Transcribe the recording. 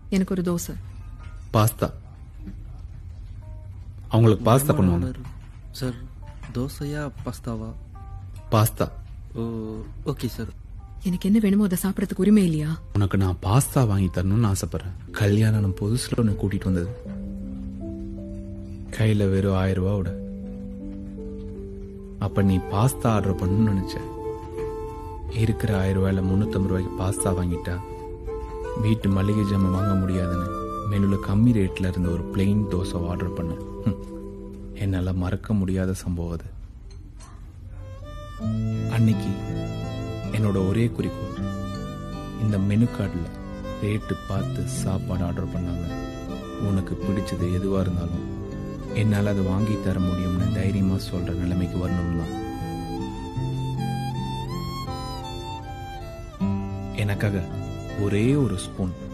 எனக்கு ஒரு தோசை பாஸ்தா அவங்களுக்கு பாஸ்தா பண்ணுவாங்க சார் தோசையா பாஸ்தாவா பாஸ்தா ஓ ஓகே சார் எனக்கு என்ன வேணுமோ அதை சாப்பிடறதுக்கு உரிமை இல்லையா உனக்கு நான் பாஸ்தா வாங்கி தரணும்னு ஆசைப்படுறேன் கல்யாணம் புதுசுல உன்னை கூட்டிட்டு வந்தது கையில வெறும் ஆயிரம் ரூபாவோட அப்ப நீ பாஸ்தா ஆர்டர் பண்ணணும்னு நினைச்ச இருக்கிற ஆயிரம் ரூபாயில முன்னூத்தம்பது ரூபாய்க்கு பாஸ்தா வாங்கிட்டா வீட்டு மளிகை ஜாமான் வாங்க முடியாதுன்னு மெனுல கம்மி ரேட்ல இருந்த ஒரு பிளெயின் தோசை ஆர்டர் பண்ணேன் ஹம். என்னால மறக்க முடியாத சம்பவம் அது அன்னைக்கு என்னோட ஒரே குறிக்கோள் இந்த மெனு கார்டில் ரேட்டு பார்த்து சாப்பாடு ஆர்டர் பண்ணாம உனக்கு பிடிச்சது எதுவாக இருந்தாலும் என்னால் அதை வாங்கி தர முடியும்னு தைரியமாக சொல்கிற நிலைமைக்கு வரணும் தான் எனக்காக ஒரே ஒரு ஸ்பூன்